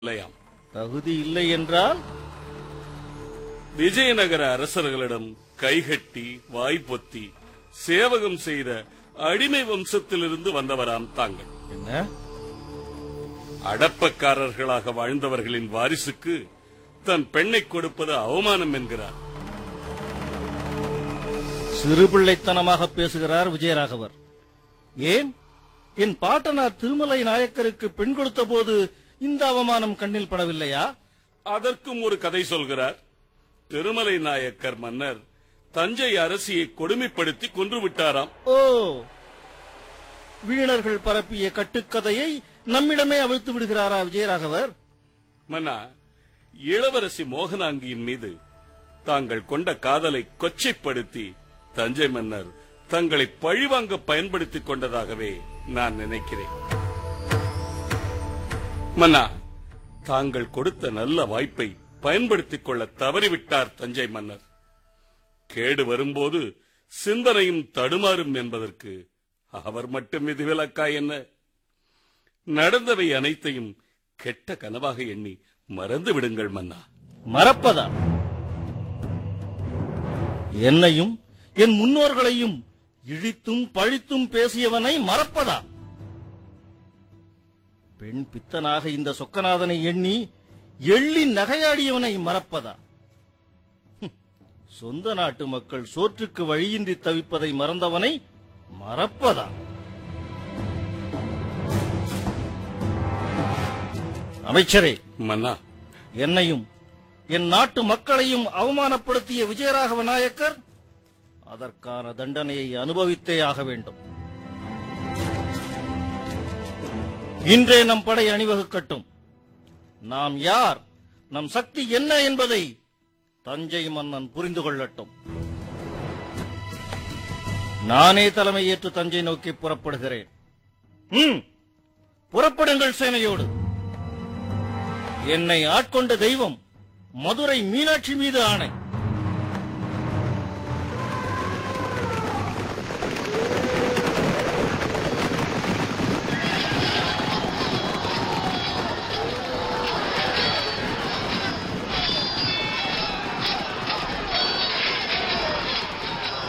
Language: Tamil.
இல்லையாம் தகுதி இல்லை என்றால் விஜயநகர அரசர்களிடம் கைகட்டி வாய்ப்பொத்தி சேவகம் செய்த அடிமை வம்சத்திலிருந்து வந்தவராம் தாங்கள் என்ன அடப்பக்காரர்களாக வாழ்ந்தவர்களின் வாரிசுக்கு தன் பெண்ணை கொடுப்பது அவமானம் என்கிறார் சிறுபிள்ளைத்தனமாக பேசுகிறார் விஜயராகவர் ஏன் என் பாட்டனார் திருமலை நாயக்கருக்கு பெண் கொடுத்த போது இந்த அவமானம் கண்ணில் படவில்லையா அதற்கும் ஒரு கதை சொல்கிறார் திருமலை நாயக்கர் மன்னர் தஞ்சை அரசியை கொடுமைப்படுத்தி கொன்று விட்டாராம் ஓ வீணர்கள் பரப்பிய கட்டுக்கதையை நம்மிடமே அவிழ்த்து விடுகிறாரா விஜயராகவர் மன்னா இளவரசி மோகனாங்கியின் மீது தாங்கள் கொண்ட காதலை கொச்சைப்படுத்தி தஞ்சை மன்னர் தங்களை பழிவாங்க பயன்படுத்திக் கொண்டதாகவே நான் நினைக்கிறேன் மன்னா தாங்கள் கொடுத்த நல்ல வாய்ப்பை பயன்படுத்திக் கொள்ள தவறிவிட்டார் தஞ்சை மன்னர் கேடு வரும்போது சிந்தனையும் தடுமாறும் என்பதற்கு அவர் மட்டும் விதிவிலக்கா என்ன நடந்தவை அனைத்தையும் கெட்ட கனவாக எண்ணி மறந்து விடுங்கள் மன்னா மறப்பதா என்னையும் என் முன்னோர்களையும் இழித்தும் பழித்தும் பேசியவனை மறப்பதா பெண் பித்தனாக இந்த சொக்கநாதனை எண்ணி எள்ளி நகையாடியவனை மறப்பதா ஹும், சொந்த நாட்டு மக்கள் சோற்றுக்கு வழியின்றி தவிப்பதை மறந்தவனை மறப்பதா அமைச்சரே மன்னா என்னையும் என் நாட்டு மக்களையும் அவமானப்படுத்திய விஜயராகவ நாயக்கர் அதற்கான தண்டனையை அனுபவித்தே ஆக வேண்டும் இன்றே நம் படை அணிவகுக்கட்டும் நாம் யார் நம் சக்தி என்ன என்பதை தஞ்சை மன்னன் புரிந்து கொள்ளட்டும் நானே தலைமை ஏற்று தஞ்சை நோக்கி புறப்படுகிறேன் ம், புறப்படுங்கள் சேனையோடு என்னை ஆட்கொண்ட தெய்வம் மதுரை மீனாட்சி மீது ஆணை